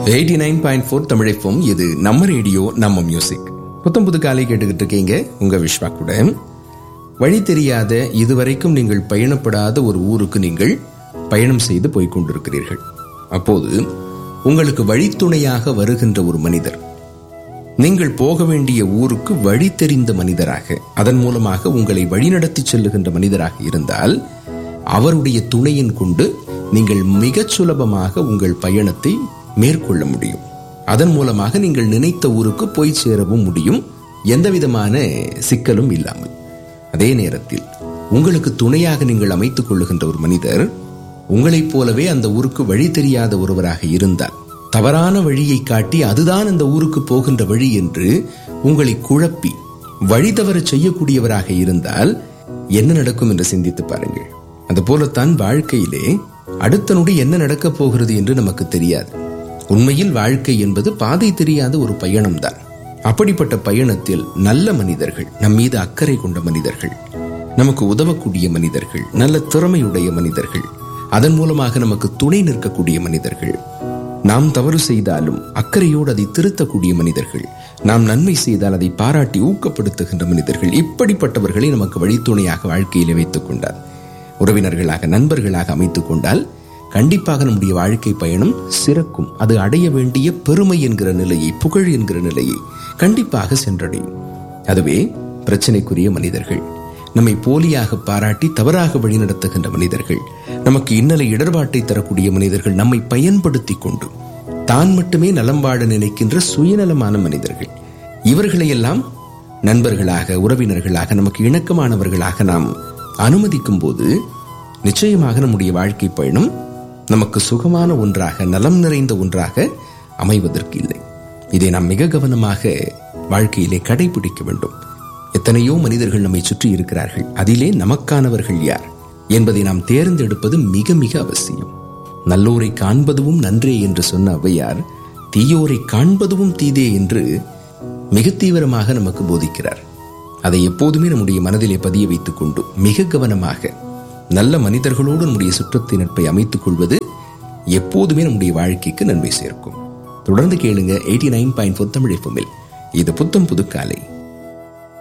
eighty nine point four தமிழைப்போம் இது நம்ம ரேடியோ நம்ம மியூசிக் புத்தம் புது காலை கேட்டுக்கிட்டு இருக்கீங்க உங்க விஸ்வா கூட வழி தெரியாத இதுவரைக்கும் நீங்கள் பயணப்படாத ஒரு ஊருக்கு நீங்கள் பயணம் செய்து போய்க் கொண்டிருக்கிறீர்கள் அப்போது உங்களுக்கு வழித்துணையாக வருகின்ற ஒரு மனிதர் நீங்கள் போக வேண்டிய ஊருக்கு வழி தெரிந்த மனிதராக அதன் மூலமாக உங்களை வழிநடத்தி செல்லுகின்ற மனிதராக இருந்தால் அவருடைய துணையின் கொண்டு நீங்கள் மிகச் சுலபமாக உங்கள் பயணத்தை மேற்கொள்ள முடியும் அதன் மூலமாக நீங்கள் நினைத்த ஊருக்கு போய் சேரவும் முடியும் எந்தவிதமான சிக்கலும் இல்லாமல் அதே நேரத்தில் உங்களுக்கு துணையாக நீங்கள் அமைத்துக் கொள்ளுகின்ற ஒரு மனிதர் உங்களைப் போலவே அந்த ஊருக்கு வழி தெரியாத ஒருவராக இருந்தால் தவறான வழியை காட்டி அதுதான் அந்த ஊருக்கு போகின்ற வழி என்று உங்களை குழப்பி வழி தவற செய்யக்கூடியவராக இருந்தால் என்ன நடக்கும் என்று சிந்தித்து பாருங்கள் அது போலத்தான் வாழ்க்கையிலே அடுத்த நொடி என்ன நடக்கப் போகிறது என்று நமக்கு தெரியாது உண்மையில் வாழ்க்கை என்பது பாதை தெரியாத ஒரு பயணம்தான் அப்படிப்பட்ட பயணத்தில் நல்ல மனிதர்கள் நம் மீது அக்கறை கொண்ட மனிதர்கள் நமக்கு உதவக்கூடிய மனிதர்கள் நல்ல திறமையுடைய மனிதர்கள் அதன் மூலமாக நமக்கு துணை நிற்கக்கூடிய மனிதர்கள் நாம் தவறு செய்தாலும் அக்கறையோடு அதை திருத்தக்கூடிய மனிதர்கள் நாம் நன்மை செய்தால் அதை பாராட்டி ஊக்கப்படுத்துகின்ற மனிதர்கள் இப்படிப்பட்டவர்களை நமக்கு வழித்துணையாக வாழ்க்கையிலே வைத்துக் கொண்டார் உறவினர்களாக நண்பர்களாக அமைத்துக் கொண்டால் கண்டிப்பாக நம்முடைய வாழ்க்கை பயணம் சிறக்கும் அது அடைய வேண்டிய பெருமை என்கிற நிலையை புகழ் என்கிற நிலையை கண்டிப்பாக சென்றடையும் அதுவே பிரச்சனைக்குரிய மனிதர்கள் நம்மை போலியாக பாராட்டி தவறாக வழிநடத்துகின்ற மனிதர்கள் நமக்கு இன்னலை இடர்பாட்டை தரக்கூடிய மனிதர்கள் நம்மை பயன்படுத்தி கொண்டு தான் மட்டுமே நலம் வாழ நினைக்கின்ற சுயநலமான மனிதர்கள் இவர்களையெல்லாம் நண்பர்களாக உறவினர்களாக நமக்கு இணக்கமானவர்களாக நாம் அனுமதிக்கும் போது நிச்சயமாக நம்முடைய வாழ்க்கை பயணம் நமக்கு சுகமான ஒன்றாக நலம் நிறைந்த ஒன்றாக அமைவதற்கு இல்லை இதை நாம் மிக கவனமாக வாழ்க்கையிலே கடைபிடிக்க வேண்டும் எத்தனையோ மனிதர்கள் நம்மை சுற்றி இருக்கிறார்கள் அதிலே நமக்கானவர்கள் யார் என்பதை நாம் தேர்ந்தெடுப்பது மிக மிக அவசியம் நல்லோரை காண்பதுவும் நன்றே என்று சொன்ன ஔவையார் தீயோரை காண்பதுவும் தீதே என்று மிக தீவிரமாக நமக்கு போதிக்கிறார் அதை எப்போதுமே நம்முடைய மனதிலே பதிய வைத்துக் கொண்டு மிக கவனமாக நல்ல மனிதர்களோடு நம்முடைய சுற்றத்தை நட்பை அமைத்துக் கொள்வது எப்போதுமே நம்முடைய வாழ்க்கைக்கு நன்மை சேர்க்கும் தொடர்ந்து கேளுங்க eighty nine point four Tamil இது புத்தம் புதுக்காலை